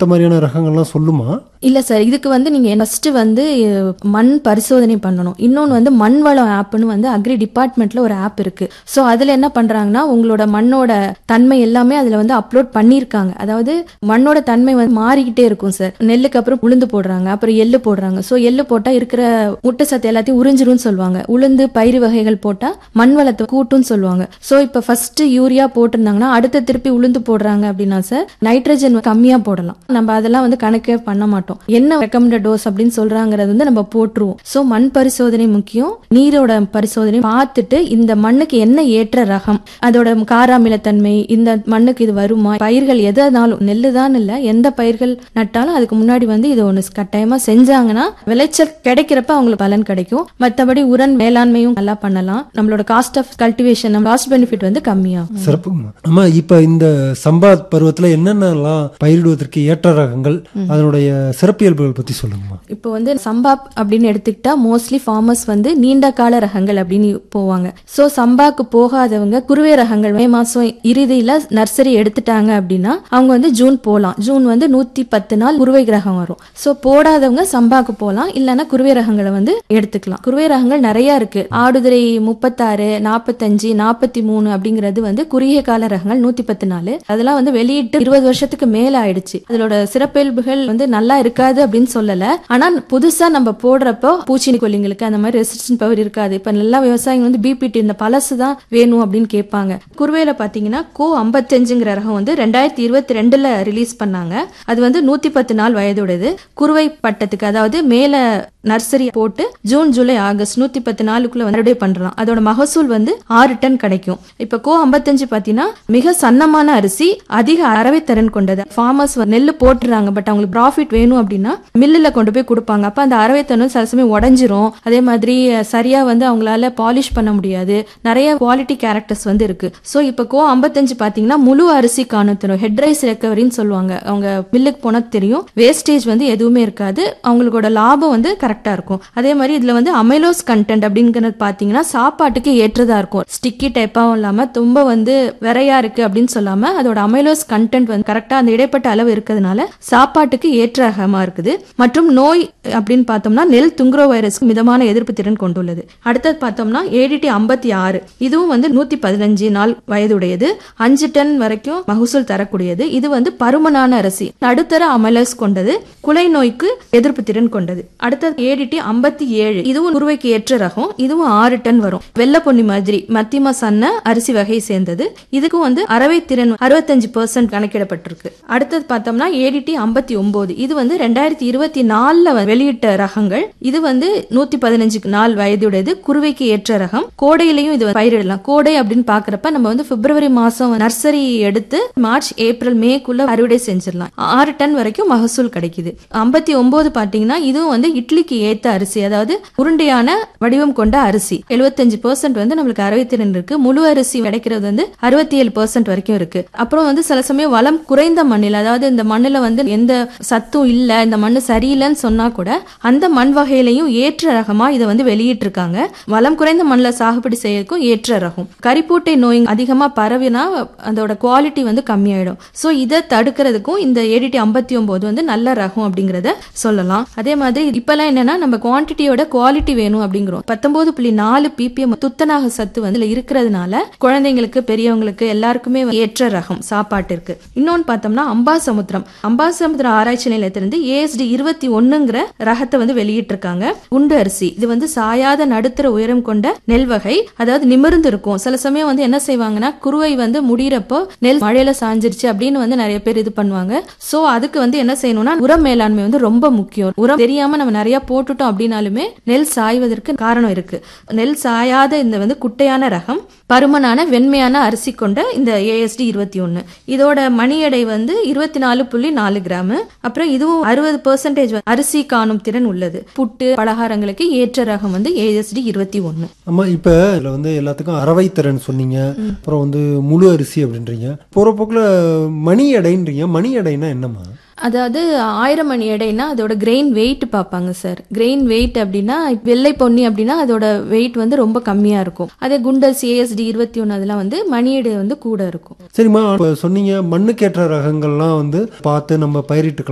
ஏத்த மாதிரியான ரகங்கள்லாம் சொல்லுமா இல்ல சார் இதுக்கு வந்து நீங்க ஃபர்ஸ்ட் வந்து அஹ், மண் பரிசோதனை பண்ணணும் இன்னொன்னு வந்து மண் வளம் ஆப்னு வந்து அக்ரி டிபார்ட்மெண்ட்ல ஒரு ஆப் இருக்கு சோ அதுல என்ன பண்றாங்கன்னா உங்களோட மண்ணோட தன்மை எல்லாமே அதுல வந்து அப்லோட் பண்ணிருக்காங்க அதாவது மண்ணோட தன்மை வந்து மாறிக்கிட்டே இருக்கும் சார் நெல்லுக்கு அப்புறம் உளுந்து போடுறாங்க அப்புறம் எள்ளு போடுறாங்க சோ எள்ளு போட்டா இருக்கிற ஊட்டச்சத்து எல்லாத்தையும் உறிஞ்சிரும்னு சொல்லுவாங்க உளுந்து பயிறு வகைகள் போட்டா மண் வளத்தை கூட்டும்னு சொல்லுவாங்க சோ இப்ப ஃபர்ஸ்ட் யூரியா போட்டிருந்தாங்கன்னா அடுத்த திருப்பி உளுந்து போடுறாங்க அப்படின்னா சார் நைட்ரஜன் கம்மியா போடலாம் நம்ம அதெல்லாம் வந்து கணக்கே பண்ண மாட்டோம் என்ன ரெக்கமெண்டட் டோஸ் அப்படின்னு சொல்றாங்கிறது வந்து நம்ம போட்டுருவோம் சோ மண் பரிசோதனை முக்கியம் நீரோட பரிசோதனை பார்த்துட்டு இந்த மண்ணுக்கு என்ன ஏற்ற ரகம் அதோட காராமிலத்தன்மை இந்த மண்ணுக்கு இது வருமா பயிர்கள் எதனாலும் நெல்லு தான் இல்ல எந்த பயிர்கள் நட்டாலும் அதுக்கு முன்னாடி வந்து இது ஒண்ணு கட்டாயமா செஞ்சாங்கன்னா விளைச்சல் கிடைக்கிறப்ப அவங்களுக்கு பலன் கிடைக்கும் மத்தபடி உரன் மேலாண்மையும் நல்லா பண்ணலாம் நம்மளோட cost of cultivation cost benefit வந்து கம்மியாகும் சிறப்புங்கம்மா அம்மா இப்ப இந்த சம்பா பருவத்துல என்னென்னலாம் பயிரிடுவதற்கு ஏற்ற ரகங்கள் அதனுடைய சிறப்பியல்புகள் பத்தி சொல்லுங்கம்மா இப்போ வந்து சம்பா அப்படின்னு எடுத்துக்கிட்டா மோஸ்ட்லி ஃபார்மர்ஸ் வந்து நீண்ட கால ரகங்கள் அப்படின்னு போவாங்க சோ சம்பாக்கு போகாதவங்க குருவை ரகங்கள் மே மாசம் இறுதியில நர்சரி எடுத்துட்டாங்க அப்படின்னா அவங்க வந்து ஜூன் போலாம் ஜூன் வந்து நூத்தி பத்து நாள் குருவை ரகம் வரும் சோ போடாதவங்க சம்பாக்கு போலாம் இல்லைன்னா குருவை ரகங்களை வந்து எடுத்துக்கலாம் குருவை ரகங்கள் நிறைய இருக்கு ஆடுதுறை முப்பத்தாறு நாற்பத்தஞ்சு நாற்பத்தி மூணு அப்படிங்கிறது வந்து குறுகிய கால ரகங்கள் நூத்தி பத்து நாலு அதெல்லாம் வந்து வெளியிட்டு இருபது வருஷத்துக்கு மேல ஆயிடுச்சு அதோட சிறப்பியல்புகள் வந்து நல்லா இருக்காது அப்படின்னு சொல்லல ஆனா புதுசா நம்ம போடுறப்போ பூச்சினி கொல்லிங்களுக்கு அந்த மாதிரி ரெசிஸ்டன்ட் பவர் இருக்காது இப்ப நல்லா விவசாயிங்க வந்து பிபிடி இந்த பழசு தான் வேணும் அப்படின்னு கேட்பாங்க குருவையில பாத்தீங்கன்னா கோ ஐம்பத்தஞ்சுங்கிற ரகம் வந்து ரெண்டாயிரத்தி இருபத்தி ரெண்டுல ரிலீஸ் பண்ணாங்க அது வந்து நூத்தி பத்து நாள் வயதுடையது குருவை பட்டத்துக்கு அதாவது மேல நர்சரி போட்டு ஜூன் ஜூலை ஆகஸ்ட் நூத்தி பத்து நாளுக்குள்ள வந்து அறுவடை பண்றோம் அதோட மகசூல் வந்து ஆறு டன் கிடைக்கும் இப்ப கோ ஐம்பத்தஞ்சு பாத்தீங்கன்னா மிக சன்னமான அரிசி அதிக அரவை திறன் கொண்டது ஃபார்மர்ஸ் நெல் போட்டுறாங்க பட் அவங்களுக்கு ப்ராஃபிட் வேணும் அப்படின்னா மில்லுல கொண்டு போய் கொடுப்பாங்க அப்ப அந்த அரவை திறன் சில சமயம் உடஞ்சிரும் அதே மாதிரி அஹ், சரியா வந்து அவங்களால பாலிஷ் பண்ண முடியாது நிறைய குவாலிட்டி கேரக்டர்ஸ் வந்து இருக்கு சோ இப்ப கோ ஐம்பத்தஞ்சு பாத்தீங்கன்னா முழு அரிசி காணும் தரும் ஹெட் ரைஸ் ரெக்கவரின்னு சொல்லுவாங்க அவங்க மில்லுக்கு போனா தெரியும் வேஸ்டேஜ் வந்து எதுவுமே இருக்காது அவங்களோட லாபம் வந்து கரெக்டா இருக்கும் அதே மாதிரி இதுல வந்து அமைலோஸ் கண்டென்ட் அப்படிங்கிறது பாத்தீங்கன்னா சாப்பாட்டுக்கு ஏற்றதா இருக்கும் ஸ்டிக்கி டைப்பாவும் இல்லாம ரொம்ப வந்து விரையா இருக்கு அப்படின்னு சொல்லாம அதோட அமைலோஸ் கண்டென்ட் வந்து கரெக்டா அந்த இடைப்பட்ட அளவு இருக்கிறதுனால சாப்பாட்டுக்கு ஏற்ற ரகமா இருக்குது மற்றும் நோய் அப்படின்னு பார்த்தோம்னா நெல் துங்குரோ வைரஸ்க்கு மிதமான எதிர்ப்பு திறன் கொண்டுள்ளது அடுத்தது பார்த்தோம்னா ஏடிடி ஐம்பத்தி ஆறு இதுவும் வந்து நூத்தி பதினஞ்சு நாள் வயதுடையது அஞ்சு டன் வரைக்கும் மகசூல் தரக்கூடியது இது வந்து பருமனான அரிசி நடுத்தர அமலஸ் கொண்டது குலை நோய்க்கு எதிர்ப்பு திறன் கொண்டது அடுத்தது ஏடிடி ஐம்பத்தி ஏழு இதுவும் உருவைக்கு ஏற்ற ரகம் இதுவும் ஆறு டன் வரும் வெள்ளை பொன்னி மாதிரி மத்தியம சன்ன அரிசி வகை சேர்ந்தது இதுக்கும் வந்து அரவை திறன் அறுபத்தஞ்சு பெர்சன்ட் கணக்கிடப்பட்டிருக்கு அடுத்தது பார்த்தோம்னா ஏடிடி ஐம்பத்தி ஒன்பது இது வந்து ரெண்டாயிரத்தி இருபத்தி நாலுல வெளியிட்ட ரகங்கள் இது வந்து நூத்தி பதினஞ்சு நாள் வயதுடையது குருவைக்கு ஏற்ற ரகம் கோடையிலையும் இது பயிரிடலாம் கோடை அப்படின்னு பாக்குறப்ப நம்ம வந்து பிப்ரவரி மாசம் நர்சரி எடுத்து மார்ச் ஏப்ரல் மேக்குள்ள அறுவடை செஞ்சிடலாம் ஆறு டன் வரைக்கும் மகசூல் கிடைக்குது ஐம்பத்தி ஒன்பது பாத்தீங்கன்னா இதுவும் வந்து இட்லிக்கு ஏத்த அரிசி அதாவது உருண்டையான வடிவம் கொண்ட அரிசி எழுபத்தஞ்சு பெர்சென்ட் வந்து நம்மளுக்கு அறுபத்திரண்டு இருக்கு முழு அரிசி கிடைக்கிறது வந்து அறுபத்தி ஏழு பெர்சென்ட் வரைக்கும் இருக்கு அப்புறம் வந்து சில சமயம் வளம் குறைந்த மண்ணில் அதாவது இந்த மண்ணுல வந்து எந்த சத்தும் இல்ல இந்த மண்ணு சரியில்லைன்னு சொன்னா கூட அந்த மண் வகையிலையும் ஏற்ற ரகமா இதை வந்து வெளியிட்டு இருக்காங்க வளம் குறைந்த மண்ணில் சாகுபடி செய்யறதுக்கும் ஏற்ற ரகம் கரிப்பூட்டை நோய் அதிகமா பரவினா அதோட குவாலிட்டி வந்து கம்மியாயிடும் சோ இதை தடுக்கிறதுக்கும் இந்த ஏடிடி ஐம்பத்தி ஒன்பது வந்து நல்ல ரகம் அப்படிங்கறத சொல்லலாம் அதே மாதிரி இப்பெல்லாம் என்னன்னா நம்ம குவான்டிட்டியோட குவாலிட்டி வேணும் அப்படிங்கிறோம் பத்தொன்பது புள்ளி நாலு பிபிஎம் துத்தநாக சத்து வந்து இதுல இருக்கிறதுனால குழந்தைங்களுக்கு பெரியவங்களுக்கு எல்லாருக்குமே ஏற்ற ரகம் சாப்பாட்டிற்கு இன்னொன்னு பார்த்தோம்னா அம்பாசமுத்திரம் அம்பாசமுத்திரம் ஆராய்ச்சி நிலையத்திலிருந்து ஏஎஸ்டி இருபத்தி ஒண்ணுங்கிற ரகத்தை வந்து வெளியிட்டிருக்காங்க குண்டு அரிசி இது வந்து சாயாத நடுத்தர உயரம் கொண்ட நெல் வகை அதாவது நிமிர்ந்து இருக்கும் சில சமயம் வந்து என்ன செய்வாங்கன்னா குருவை வந்து முடியிறப்போ நெல் மழையில சாஞ்சிருச்சு அப்படின்னு வந்து நிறைய பேர் இது பண்ணுவாங்க சோ அதுக்கு வந்து என்ன செய்யணும்னா உரம் மேலாண்மை வந்து ரொம்ப முக்கியம் உரம் தெரியாம நம்ம நிறைய போட்டுட்டோம் அப்படின்னாலுமே நெல் சாய்வதற்கு காரணம் இருக்கு நெல் சாயாத இந்த வந்து குட்டையான ரகம் பருமனான வெண்மையான அரிசி கொண்ட இந்த ஏஎஸ்டி இருபத்தி ஒன்னு இதோட மணி எடை வந்து இருபத்தி நாலு புள்ளி நாலு கிராம் அப்புறம் இதுவும் அறுபது பெர்சன்டேஜ் அரிசி காணும் திறன் உள்ளது புட்டு பலகாரங்களுக்கு ஏற்ற ரகம் வந்து ஏஎஸ்டி இருபத்தி ஒன்னு அம்மா இப்ப இதுல வந்து எல்லாத்துக்கும் அரவை திறன் சொன்னீங்க அப்புறம் வந்து முழு அரிசி அப்படின்றீங்க போற போக்குல மணி எடைன்றீங்க மணி எடைனா என்னம்மா அதாவது ஆயிரம் மணி எடைனா அதோட கிரெயின் வெயிட் பார்ப்பாங்க சார் கிரெயின் வெயிட் அப்படின்னா வெள்ளை பொன்னி அப்படின்னா அதோட வெயிட் வந்து ரொம்ப கம்மியா இருக்கும் அதே குண்டல் சிஎஸ்டி இருபத்தி ஒன்று அதெல்லாம் வந்து மணி எடை வந்து கூட இருக்கும் சரிம்மா இப்ப சொன்னீங்க மண்ணுக்கேற்ற ரகங்கள்லாம் வந்து பார்த்து நம்ம பயிரிட்டு